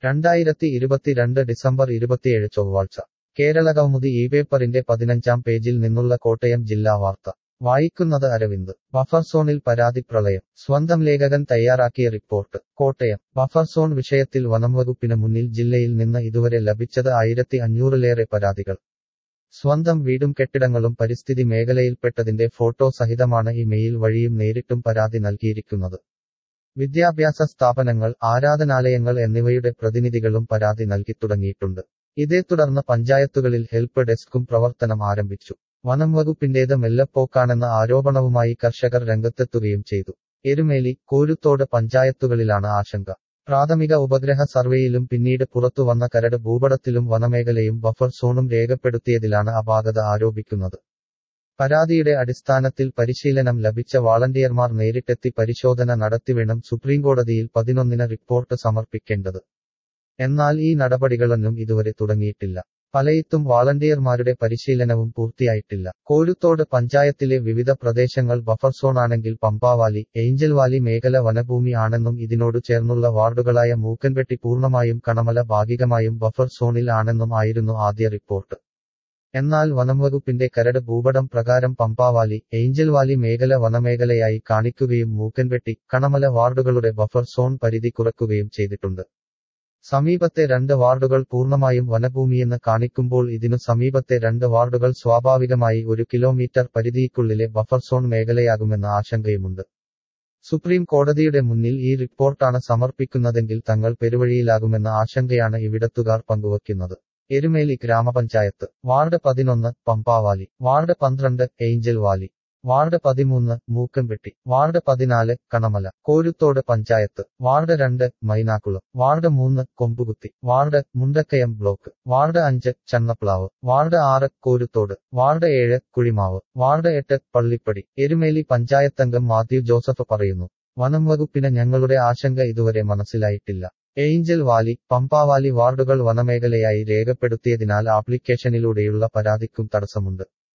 രണ്ടായിരത്തി ഇരുപത്തിരണ്ട് ഡിസംബർ ഇരുപത്തിയേഴ് ചൊവ്വാഴ്ച കേരള കൗമുദി ഈ പേപ്പറിന്റെ പതിനഞ്ചാം പേജിൽ നിന്നുള്ള കോട്ടയം ജില്ലാ വാർത്ത വായിക്കുന്നത് അരവിന്ദ് ബഫർ സോണിൽ പരാതി പ്രളയം സ്വന്തം ലേഖകൻ തയ്യാറാക്കിയ റിപ്പോർട്ട് കോട്ടയം ബഫർ സോൺ വിഷയത്തിൽ വനംവകുപ്പിന് മുന്നിൽ ജില്ലയിൽ നിന്ന് ഇതുവരെ ലഭിച്ചത് ആയിരത്തി അഞ്ഞൂറിലേറെ പരാതികൾ സ്വന്തം വീടും കെട്ടിടങ്ങളും പരിസ്ഥിതി മേഖലയിൽപ്പെട്ടതിന്റെ ഫോട്ടോ സഹിതമാണ് ഈ മെയിൽ വഴിയും നേരിട്ടും പരാതി നൽകിയിരിക്കുന്നത് വിദ്യാഭ്യാസ സ്ഥാപനങ്ങൾ ആരാധനാലയങ്ങൾ എന്നിവയുടെ പ്രതിനിധികളും പരാതി നൽകി തുടങ്ങിയിട്ടുണ്ട് ഇതേ തുടർന്ന് പഞ്ചായത്തുകളിൽ ഹെൽപ്പ് ഡെസ്കും പ്രവർത്തനം ആരംഭിച്ചു വനം വകുപ്പിന്റേത് മെല്ലപ്പോക്കാണെന്ന ആരോപണവുമായി കർഷകർ രംഗത്തെത്തുകയും ചെയ്തു എരുമേലി കോരുത്തോട് പഞ്ചായത്തുകളിലാണ് ആശങ്ക പ്രാഥമിക ഉപഗ്രഹ സർവേയിലും പിന്നീട് പുറത്തുവന്ന കരട് ഭൂപടത്തിലും വനമേഖലയും ബഫർ സോണും രേഖപ്പെടുത്തിയതിലാണ് അപാകത ആരോപിക്കുന്നത് പരാതിയുടെ അടിസ്ഥാനത്തിൽ പരിശീലനം ലഭിച്ച വാളണ്ടിയർമാർ നേരിട്ടെത്തി പരിശോധന നടത്തിവേണം സുപ്രീംകോടതിയിൽ പതിനൊന്നിന് റിപ്പോർട്ട് സമർപ്പിക്കേണ്ടത് എന്നാൽ ഈ നടപടികളൊന്നും ഇതുവരെ തുടങ്ങിയിട്ടില്ല പലയിത്തും വാളണ്ടിയർമാരുടെ പരിശീലനവും പൂർത്തിയായിട്ടില്ല കോരുത്തോട് പഞ്ചായത്തിലെ വിവിധ പ്രദേശങ്ങൾ ബഫർ സോണാണെങ്കിൽ പമ്പാവാലി ഏഞ്ചൽ വാലി മേഖല വനഭൂമി ആണെന്നും ഇതിനോട് ചേർന്നുള്ള വാർഡുകളായ മൂക്കൻവെട്ടി പൂർണ്ണമായും കണമല ഭാഗികമായും ബഫർ സോണിൽ ആണെന്നും ആയിരുന്നു ആദ്യ റിപ്പോർട്ട് എന്നാൽ വനംവകുപ്പിന്റെ കരട് ഭൂപടം പ്രകാരം പമ്പാവാലി ഏഞ്ചൽ വാലി മേഖല വനമേഖലയായി കാണിക്കുകയും മൂക്കൻവെട്ടി കണമല വാർഡുകളുടെ ബഫർ സോൺ പരിധി കുറയ്ക്കുകയും ചെയ്തിട്ടുണ്ട് സമീപത്തെ രണ്ട് വാർഡുകൾ പൂർണ്ണമായും വനഭൂമിയെന്ന് കാണിക്കുമ്പോൾ ഇതിനു സമീപത്തെ രണ്ട് വാർഡുകൾ സ്വാഭാവികമായി ഒരു കിലോമീറ്റർ പരിധിക്കുള്ളിലെ ബഫർ സോൺ മേഖലയാകുമെന്ന ആശങ്കയുമുണ്ട് സുപ്രീം കോടതിയുടെ മുന്നിൽ ഈ റിപ്പോർട്ടാണ് സമർപ്പിക്കുന്നതെങ്കിൽ തങ്ങൾ പെരുവഴിയിലാകുമെന്ന ആശങ്കയാണ് ഇവിടത്തുകാർ പങ്കുവയ്ക്കുന്നത് എരുമേലി ഗ്രാമപഞ്ചായത്ത് വാർഡ് പതിനൊന്ന് പമ്പാവാലി വാർഡ് പന്ത്രണ്ട് ഏഞ്ചൽ വാലി വാർഡ് പതിമൂന്ന് മൂക്കൻപെട്ടി വാർഡ് പതിനാല് കണമല കോരുത്തോട് പഞ്ചായത്ത് വാർഡ് രണ്ട് മൈനാക്കുളം വാർഡ് മൂന്ന് Kombukuthi ward Mundakayam block ward അഞ്ച് ചണ്ണപ്ലാവ് വാർഡ് ആറ് കോരുത്തോട് വാർഡ് ഏഴ് കുഴിമാവ് വാർഡ് എട്ട് പള്ളിപ്പടി എരുമേലി പഞ്ചായത്തംഗം മാത്യു ജോസഫ് പറയുന്നു വനം വകുപ്പിന് ഞങ്ങളുടെ ആശങ്ക ഇതുവരെ മനസ്സിലായിട്ടില്ല ഏഞ്ചൽ വാലി പമ്പാവാലി വാർഡുകൾ വനമേഖലയായി രേഖപ്പെടുത്തിയതിനാൽ ആപ്ലിക്കേഷനിലൂടെയുള്ള പരാതിക്കും തടസ്സമുണ്ട്